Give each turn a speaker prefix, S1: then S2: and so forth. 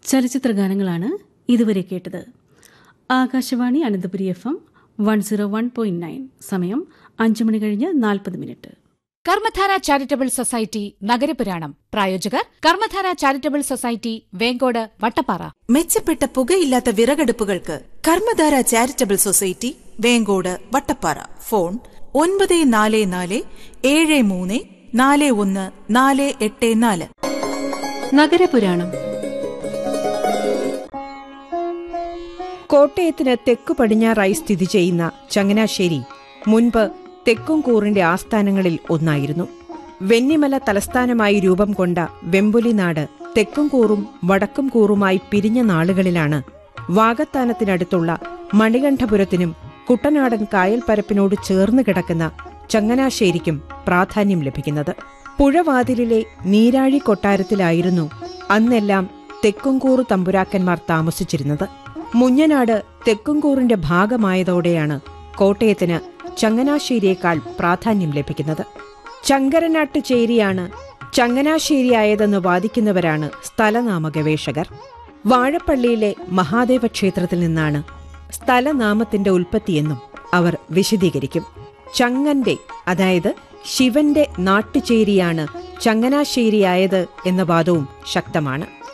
S1: ചലച്ചിത്ര ഗാനങ്ങളാണ് ഇതുവരെ കേട്ടത് Akashvani Ananthapuri F M one zero one point nine സമയം അഞ്ചു മണി കഴിഞ്ഞ് നാൽപ്പത് മിനിറ്റ്
S2: കർമ്മധാര ചാരിറ്റബിൾ സൊസൈറ്റി നഗരപുരാണം പ്രായോജകർ കർമ്മധാര ചാരിറ്റബിൾ സൊസൈറ്റി വേങ്കോട് വട്ടപ്പാറ
S3: മെച്ചപ്പെട്ട പുകയില്ലാത്ത വിറകടുപ്പുകൾക്ക് Karmadhara charitable society Venkode Vattappara phone ഒൻപത് നാല് നാല് ഏഴ് മൂന്ന് നാല് ഒന്ന് നാല് എട്ട് നാല്
S4: നഗരപുരാണം
S5: കോട്ടയത്തിന് തെക്കു പടിഞ്ഞാറായി സ്ഥിതി ചെയ്യുന്ന ചങ്ങനാശ്ശേരി മുൻപ് തെക്കുംകൂറിന്റെ ആസ്ഥാനങ്ങളിൽ ഒന്നായിരുന്നു വെന്നിമല തലസ്ഥാനമായി രൂപം കൊണ്ട വെമ്പുലിനാട് തെക്കുംകൂറും വടക്കുംകൂറുമായി പിരിഞ്ഞ നാളുകളിലാണ് വാകത്താനത്തിനടുത്തുള്ള മണികണ്ഠപുരത്തിനും കുട്ടനാടൻ കായൽപ്പരപ്പിനോട് ചേർന്ന് കിടക്കുന്ന ചങ്ങനാശ്ശേരിക്കും പ്രാധാന്യം ലഭിക്കുന്നത് പുഴവാതിലിലെ നീരാഴി കൊട്ടാരത്തിലായിരുന്നു അന്നെല്ലാം തെക്കുംകൂറു തമ്പുരാക്കന്മാർ താമസിച്ചിരുന്നത് മുഞ്ഞനാട് തെക്കുംകൂറിന്റെ ഭാഗമായതോടെയാണ് കോട്ടയത്തിന് ചങ്ങനാശ്ശേരിയേക്കാൾ പ്രാധാന്യം ലഭിക്കുന്നത് ചങ്കരനാട്ട് ചേരിയാണ് ചങ്ങനാശ്ശേരിയായതെന്ന് വാദിക്കുന്നവരാണ് സ്ഥലനാമ ഗവേഷകർ വാഴപ്പള്ളിയിലെ മഹാദേവ ക്ഷേത്രത്തിൽ നിന്നാണ് സ്ഥലനാമത്തിന്റെ ഉൽപ്പത്തിയെന്നും അവർ വിശദീകരിക്കും ചങ്ങന്റെ അതായത് ശിവന്റെ നാട്ടുചേരിയാണ് ചങ്ങനാശ്ശേരിയായത് എന്ന വാദവും ശക്തമാണ്